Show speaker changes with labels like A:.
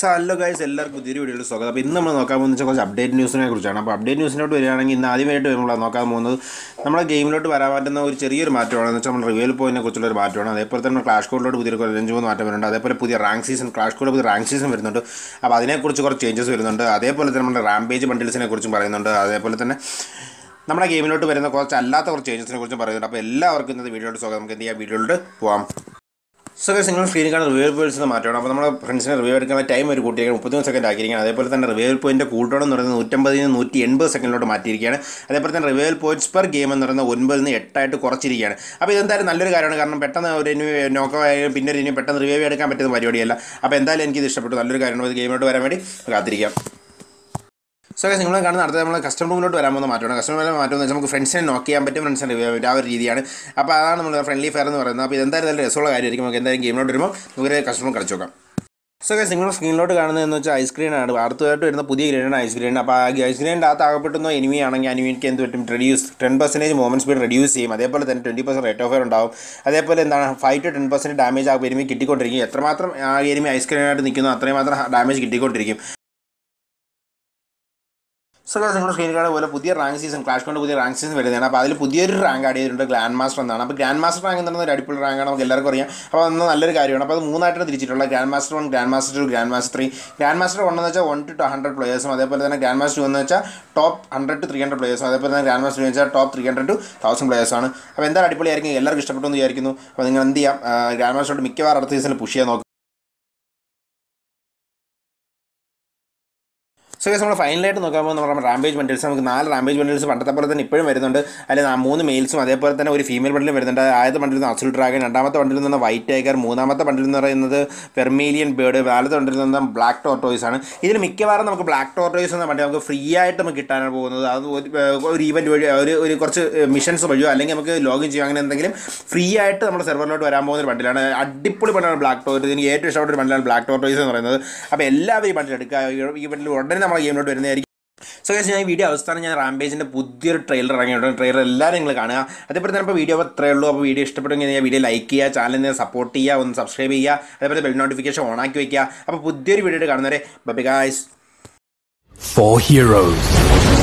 A: So hello guys എല്ലാവർക്കും പുതിയൊരു വീഡിയോയിൽ സ്വാഗതം അപ്പോൾ ഇന്ന് നമ്മൾ നോക്കാൻ പോകുന്നത് വെച്ചാൽ കുറച്ച് അപ്ഡേറ്റ് ന്യൂസിനെ കുറിച്ചാണ് അപ്പോൾ അപ്ഡേറ്റ് ന്യൂസിനോട്ട് വരികയാണെങ്കിൽ ഇന്ന് ആദ്യമായിട്ട് നമ്മൾ നോക്കാൻ പോകുന്നത് നമ്മുടെ ഗെയിമിലോട്ട് വരാൻ പറ്റുന്ന ഒരു ചെറിയൊരു മാറ്റമാണ് എന്ന് വെച്ചാൽ നമ്മൾ റിവ്യൂൽ പോയിനെ കുറിച്ചുള്ള ഒരു മാറ്റമാണ് അതേപോലെ തന്നെ ക്ലാഷ് കോഡിലോട്ട് പുതിയ ഒരു അഞ്ച് മൂന്ന് മാറ്റം വരുന്നുണ്ട് അതേപോലെ പുതിയ റാങ്ക് സീസൺ ക്ലാഷ് കോഡ് പുതിയ റാങ്ക് സീസൺ വരുന്നുണ്ട് അപ്പോൾ അതിനെക്കുറിച്ച് കുറച്ച് ചേഞ്ചസ് വരുന്നുണ്ട് അതേപോലെ തന്നെ നമ്മുടെ റാംപേജ് ബണ്ടിൽസിനെ കുറിച്ചും പറയുന്നുണ്ട് അതേപോലെ തന്നെ നമ്മുടെ ഗെയിമിലോട്ട് വരുന്ന കുറച്ച് അല്ലാത്ത കുറച്ച് ചേഞ്ചസിനെ കുറിച്ചും പറയുന്നുണ്ട് അപ്പോൾ എല്ലാവർക്കും ഇന്നത്തെ വീഡിയോയുടെ സ്വാഗതം നമുക്ക് എന്ത് ചെയ്യാം വീഡിയോയിലോട്ട് പോകാം സോ ഗൈസ് നിങ്ങൾ സ്ക്രീനിൽ കാണുന്ന റിവ്യൂ പോയിന്റ്സ് മാറ്റണം അപ്പോൾ നമ്മുടെ ഫ്രണ്ട്സിനെ റിവ്യൂ എടുക്കുന്ന ടൈം ഒരു കൂട്ടിയിരിക്കണം മുപ്പത്തിമൂന്ന് സെക്കൻഡ് ആക്കിയിരിക്കുകയാണ് അതേപോലെ തന്നെ റിവ്യൂ പോയിന്റ് കൂട്ടണം എന്ന് പറയുന്നത് നൂറ്റമ്പതിന് നൂറ്റി എൺപത് സെക്കൻഡിലോട്ട് മാറ്റിയിരിക്കുകയാണ് അതേപോലെ തന്നെ റിവ്യൂ പോയിന്റ്സ് പെർ ഗെയിം എന്ന് പറയുന്നത് ഒൻപതിൽ നിന്ന് എട്ടായിട്ട് കുറച്ചിരിക്കുകയാണ് അപ്പോൾ ഇതെന്തായാലും നല്ലൊരു കാര്യമാണ് കാരണം പെട്ടെന്ന് ഒരു ഇനി നോക്കോ പിന്നെ ഒരു ഇനി പെട്ടെന്ന് റിവ്യൂ എടുക്കാൻ പറ്റുന്ന പരിപാടിയല്ല അപ്പോൾ എന്തായാലും എനിക്കിത് ഇഷ്ടപ്പെട്ടു നല്ലൊരു കാര്യമാണ് ഇത് ഗെയിമിലോട്ട് വരാൻ വേണ്ടി കാത്തിരിക്കാം സോ ഗൈസ് നിങ്ങൾ കാണുന്ന അടുത്ത നമ്മൾ കസ്റ്റമർ റൂമിലോട്ട് വരാൻ പോകുന്ന മാറ്റമാണ് കസ്റ്റമർ റൂമിൽ മാറ്റം എന്ന് വെച്ചാൽ നമുക്ക് ഫ്രണ്ട്സിനെ നോക്ക് ചെയ്യാൻ പറ്റും ഫ്രണ്ട്സിനെ റിവ്യൂ ചെയ്യാൻ പറ്റും ആ ഒരു രീതിയാണ് അപ്പോൾ അതാണ് നമ്മൾ ഫ്രണ്ട്ലി ഫെയർ എന്ന് പറയുന്നത് അപ്പോൾ ഇതെന്തായാലും നല്ല രസമുള്ള കാര്യമായിരിക്കും നമുക്ക് എന്തായാലും ഗെയിമിലോട്ട് വരുമ്പോൾ നമുക്ക് കസ്റ്റമർ കളിച്ചു നോക്കാം സോ ഗൈസ് നിങ്ങൾ സ്ക്രീനിലോട്ട് കാണുന്നതെന്ന് വെച്ചാൽ ഐസ്ക്രീൻ ആണ് അടുത്തതായിട്ട് വരുന്ന പുതിയ ഗ്രേഡാണ് ഐസ്ക്രീൻ അപ്പോൾ ആ ഐസ്ക്രീനിൻ്റെ അകത്ത് ആകപ്പെടുന്ന എനിമി ആണെങ്കിൽ എനിമിക്ക് എന്ത് പറ്റും reduce ten percentage movement speed reduce ചെയ്യും അതേപോലെ തന്നെ twenty percent rate of fire ഉണ്ടാവും അതേപോലെ എന്താണ് five to ten percent damage ആ എനിമി കിട്ടിക്കൊണ്ടിരിക്കും എത്രമാത്രം ആ എനിമി ഐസ്ക്രീനായിട്ട് നിൽക്കുന്നു അത്രയും മാത്രം ഡാമേജ് കിട്ടിക്കൊണ്ടിരിക്കും സോ ഗൈസ് നിങ്ങൾ സ്ക്രീനിൽ കാണുന്ന പോലെ പുതിയ റാങ്ക് സീസൺ ക്ലാഷ് കൊണ്ട് പുതിയ റാങ്ക് സീസൺ വരുന്നതാണ് അപ്പോൾ അതിൽ പുതിയൊരു റാങ്ക് ആഡ് ചെയ്തിട്ടുണ്ട് ഗ്രാൻഡ് മാസ്റ്റർ എന്നാണ് അപ്പോൾ ഗ്രാൻഡ് മാസ്റ്റർ റാങ്ക് എന്ന് പറയുന്നത് ഒരു അടിപൊളി റാങ്കാണ് നമുക്ക് എല്ലാവർക്കും അറിയാം അപ്പോൾ അത് നല്ലൊരു കാര്യമാണ് അപ്പോൾ അത് മൂന്നായിട്ടാണ് തിരിച്ചിട്ടുള്ളത് grand master one grand master two grand master three grand master one എന്ന് വെച്ചാൽ വൺ ടു ഹൺഡ്രഡ് പ്ലേയേഴ്സും അതേപോലെ തന്നെ ഗ്രാൻഡ് മാസ്റ്റർ ടു എന്ന് വെച്ചാൽ top hundred to three hundred പ്ലേയേഴ്സും അതേപോലെ തന്നെ ഗ്രാൻഡ് മാസ്റ്റർ ടു എന്ന് വെച്ചാൽ top three hundred two thousand പ്ലേയേഴ്സാണ് അപ്പോൾ എന്താ അടിപൊളിയായിരിക്കും എല്ലാവർക്കും ഇഷ്ടപ്പെട്ടു എന്ന് വിചാരിക്കുന്നു അപ്പോൾ നിങ്ങൾ എന്ത് ചെയ്യാം ഗ്രാൻഡ് മാസ്റ്റർ മിക്കവാറും അടുത്ത സീസണിൽ പുഷ് ചെയ്യാൻ നോക്കും സോ ഗൈസ് നമ്മൾ ഫൈനലായിട്ട് നോക്കുമ്പോൾ നമ്മുടെ റാംബേജ് ബണ്ടിൽസ് നമുക്ക് നാല് റാംബേജ് ബണ്ടിൽസ് പണ്ടത്തെ പോലെ തന്നെ ഇപ്പോഴും വരുന്നുണ്ട് അതിൽ മൂന്ന് മെയിൽസും അതേപോലെ തന്നെ ഒരു ഫീമെയിൽ ബണ്ടിലും വരുന്നുണ്ട് ആദ്യത്തെ ബണ്ടിൽ നിന്ന് അസുൽ ഡ്രാഗൺ രണ്ടാമത്തെ ബണ്ടിൽ നിന്ന് വൈറ്റ് ടൈഗർ മൂന്നാമത്തെ ബണ്ടിൽ എന്ന് പറയുന്നത് പെർമീലിയൻ ബേർഡ് നാലത്തെ ബണ്ടിൽ നിന്ന് ബ്ലാക്ക് ടോർട്ടോയ്സ് ആണ് ഇതിൽ മിക്കവാറും നമുക്ക് ബ്ലാക്ക് ടോർട്ടോയ്സ് എന്ന വണ്ടി നമുക്ക് ഫ്രീ ആയിട്ട് നമുക്ക് കിട്ടാനാണ് പോകുന്നത് അത് ഒരു ഒരു ഈവൻറ്റ് വഴി ഒരു ഒരു കുറച്ച് മിഷൻസ് വഴിയോ അല്ലെങ്കിൽ നമുക്ക് ലോഗിൻ ചെയ്യാം അങ്ങനെ എന്തെങ്കിലും ഫ്രീ ആയിട്ട് നമ്മുടെ സെർവറിലോട്ട് വരാൻ പോകുന്ന ഒരു ബണ്ടിലാണ് അടിപൊളി ബണ്ടിലാണ് ബ്ലാക്ക് ടോർട്ടോയ്സ് എനിക്ക് ഏറ്റവും ഇഷ്ടപ്പെട്ട ഒരു ബണ്ടിലാണ് ബ്ലാക്ക് ടോർട്ടോയ്സ് എന്ന് പറയുന്നത് അപ്പോൾ എല്ലാവരും ഈ ബണ്ടിൽ എടുക്കുക ഈ ബണ്ടിൽ ഉടനെ നമ്മുടെ ഗെയിമിലോട്ട് വരുന്നതായിരിക്കും സോ ഗൈസ് ഞാൻ ഈ വീഡിയോ അവസാനം ഞാൻ റാംപേജിൻ്റെ പുതിയൊരു ട്രെയിലർ ഇറങ്ങിയിട്ടുണ്ട് ട്രെയിലർ എല്ലാവരും നിങ്ങൾ കാണുക അതേപോലെ തന്നെ ഇപ്പോൾ വീഡിയോ അത്രേ ഉള്ളൂ അപ്പോൾ വീഡിയോ ഇഷ്ടപ്പെടുമെങ്കിൽ ഞാൻ വീഡിയോ ലൈക്ക് ചെയ്യുക ചാനലിനെ സപ്പോർട്ട് ചെയ്യുക ഒന്ന് സബ്സ്ക്രൈബ് ചെയ്യുക അതേപോലെ ബെൽ നോട്ടിഫിക്കേഷൻ ഓൺ ആക്കി വയ്ക്കുക അപ്പോൾ പുതിയൊരു വീഡിയോ കാണുന്നവരെ ബൈ ഗായ്സ്
B: For heroes.